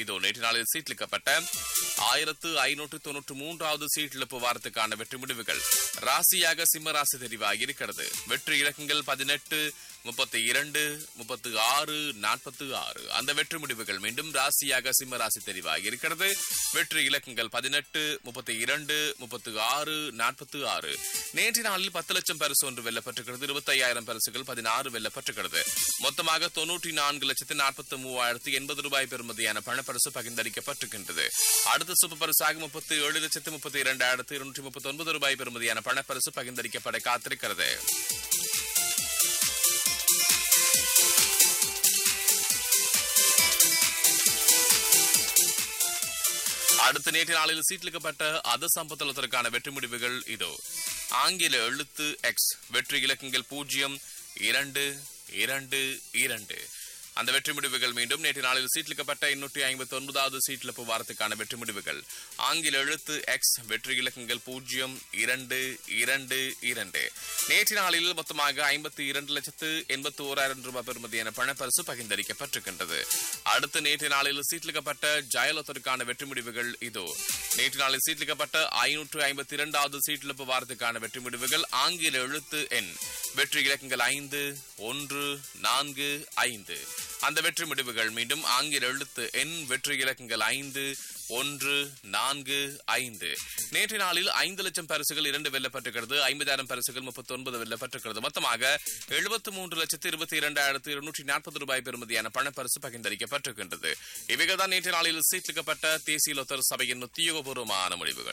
இதோ நேற்று நாளில் சீட்லிக்கப்பட்ட ஆயிரத்து ஐநூற்று தொன்னூற்று மூன்றாவது சீட்டிழப்பு வாரத்துக்கான வெற்றி முடிவுகள் ராசியாக சிம்ம ராசி தெரிவாகி இருக்கிறது வெற்றி இலக்கங்கள் பதினெட்டு முப்பத்தி இரண்டு முப்பத்தி ஆறு நாற்பத்தி ஆறு அந்த வெற்றி முடிவுகள் மீண்டும் ராசியாக சிம்ம ராசி தெரிவாகி இருக்கிறது வெற்றி இலக்கங்கள் பதினெட்டு முப்பத்தி இரண்டு முப்பத்தி ஆறு நாற்பத்தி ஆறு நேற்று நாளில் பத்து லட்சம் பரிசு ஒன்று வெல்லப்பட்டிருக்கிறது இருபத்தி ஐயாயிரம் பரிசுகள் பதினாறு வெல்லப்பட்டிருக்கிறது மொத்தமாக தொன்னூற்றி நான்கு லட்சத்து நாற்பத்தி மூவாயிரத்து எண்பது ரூபாய் பெறுமதியான பணப்பரிசு பகிர்ந்தளிக்கப்பட்டிருக்கின்றது அடுத்த சூப்பர் பரிசாக முப்பத்தி ஏழு லட்சத்து முப்பத்தி இரண்டாயிரத்து இருநூற்றி முப்பத்தி ஒன்பது ரூபாய் பெறுமதியான பணப்பரிசு பகிர்ந்தளிக்கப்பட காத்திருக்கிறது அடுத்த நேற்று நாளில் சீட்லிக்கப்பட்ட அத சம்பத்தலத்திற்கான வெற்றி முடிவுகள் இதோ ஆங்கில எழுத்து எக்ஸ் வெற்றி இலக்கங்கள் பூஜ்ஜியம் இரண்டு இரண்டு இரண்டு அந்த வெற்றி முடிவுகள் மீண்டும் நேற்று நாளில் சீட்லிக்கப்பட்ட எண்ணூற்றி ஐம்பத்தி ஒன்பதாவது சீட்லிப்பு வாரத்துக்கான வெற்றி முடிவுகள் ஆங்கில எழுத்து எக்ஸ் வெற்றி இலக்கங்கள் பூஜ்ஜியம் இரண்டு இரண்டு இரண்டு நேற்று நாளில் மொத்தமாக ஐம்பத்தி இரண்டு லட்சத்து எண்பத்தி ஓராயிரம் ரூபாய் பெறுமதியான பணப்பரிசு பகிர்ந்தளிக்கப்பட்டிருக்கின்றது அடுத்து நேற்று நாளில் சீட்லிக்கப்பட்ட ஜெயலலிதாவுக்கான வெற்றி முடிவுகள் இதோ நேற்று நாளில் சீட்லிக்கப்பட்ட ஐநூற்று ஐம்பத்தி இரண்டாவது சீட்டிழப்பு வாரத்துக்கான வெற்றி முடிவுகள் ஆங்கில எழுத்து எண் வெற்றி இலக்கங்கள் ஐந்து ஒன்று நான்கு ஐந்து அந்த வெற்றி முடிவுகள் மீண்டும் ஆங்கில எழுத்து எண் வெற்றி இலக்கங்கள் ஐந்து ஒன்று நான்கு ஐந்து நேற்று நாளில் ஐந்து லட்சம் பரிசுகள் இரண்டு வெல்லப்பட்டிருக்கிறது ஐம்பதாயிரம் பரிசுகள் முப்பத்தி ஒன்பது வெல்லப்பட்டிருக்கிறது மொத்தமாக எழுபத்தி மூன்று லட்சத்து இருபத்தி இரண்டாயிரத்து இருநூற்றி நாற்பது ரூபாய் பெறுமதியான பணப்பரிசு பகிர்ந்தளிக்கப்பட்டிருக்கின்றது இவைகள் தான் நேற்று நாளில் சீட்லிக்கப்பட்ட தேசிய லொத்தர் சபையின் உத்தியோகபூர்வமான முடிவுகள்